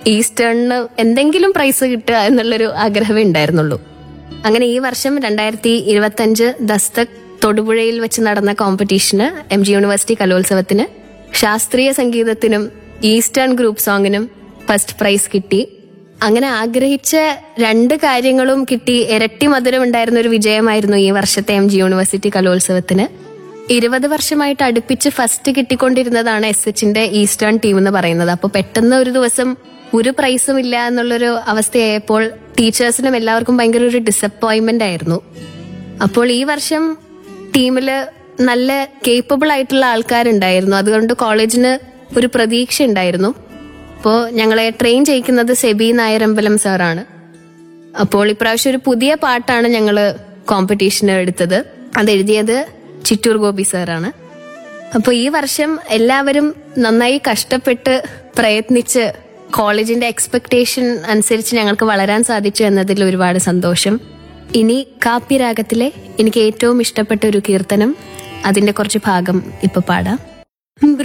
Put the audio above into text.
ഈസ്റ്റേണിന് എന്തെങ്കിലും പ്രൈസ് കിട്ടുക എന്നുള്ളൊരു ആഗ്രഹമേ ഉണ്ടായിരുന്നുള്ളൂ അങ്ങനെ ഈ വർഷം രണ്ടായിരത്തി ഇരുപത്തി അഞ്ച് ദസ്തക് തൊടുപുഴയിൽ വെച്ച് നടന്ന കോമ്പറ്റീഷന് എം ജി യൂണിവേഴ്സിറ്റി കലോത്സവത്തിന് ശാസ്ത്രീയ സംഗീതത്തിനും ഈസ്റ്റേൺ ഗ്രൂപ്പ് സോങ്ങിനും ഫസ്റ്റ് പ്രൈസ് കിട്ടി അങ്ങനെ ആഗ്രഹിച്ച രണ്ട് കാര്യങ്ങളും കിട്ടി ഇരട്ടി മധുരം ഉണ്ടായിരുന്ന ഒരു വിജയമായിരുന്നു ഈ വർഷത്തെ എം ജി യൂണിവേഴ്സിറ്റി കലോത്സവത്തിന് ഇരുപത് വർഷമായിട്ട് അടുപ്പിച്ച് ഫസ്റ്റ് കിട്ടിക്കൊണ്ടിരുന്നതാണ് എസ് എച്ചിന്റെ ഈസ്റ്റേൺ ടീം എന്ന് പറയുന്നത് അപ്പോൾ പെട്ടെന്ന് ഒരു ദിവസം ഒരു പ്രൈസും ഇല്ല എന്നുള്ളൊരു അവസ്ഥയായപ്പോൾ ടീച്ചേഴ്സിനും എല്ലാവർക്കും ഭയങ്കര ഒരു ഡിസപ്പോയിന്റ്മെന്റ് ആയിരുന്നു അപ്പോൾ ഈ വർഷം ടീമില് നല്ല കേപ്പബിൾ ആയിട്ടുള്ള ആൾക്കാരുണ്ടായിരുന്നു അതുകൊണ്ട് കോളേജിന് ഒരു പ്രതീക്ഷ ഉണ്ടായിരുന്നു അപ്പോൾ ഞങ്ങളെ ട്രെയിൻ ചെയ്യിക്കുന്നത് സെബി നായരമ്പലം സാറാണ് അപ്പോൾ ഇപ്രാവശ്യം ഒരു പുതിയ പാട്ടാണ് ഞങ്ങൾ കോമ്പറ്റീഷന് എടുത്തത് അത് എഴുതിയത് ചിറ്റൂർ ഗോപി സാറാണ് അപ്പോൾ ഈ വർഷം എല്ലാവരും നന്നായി കഷ്ടപ്പെട്ട് പ്രയത്നിച്ച് കോളേജിന്റെ എക്സ്പെക്ടേഷൻ അനുസരിച്ച് ഞങ്ങൾക്ക് വളരാൻ സാധിച്ചു എന്നതിൽ ഒരുപാട് സന്തോഷം ഇനി കാപ്യരാഗത്തിലെ എനിക്ക് ഏറ്റവും ഇഷ്ടപ്പെട്ട ഒരു കീർത്തനം അതിന്റെ കുറച്ച് ഭാഗം ഇപ്പൊ പാടാം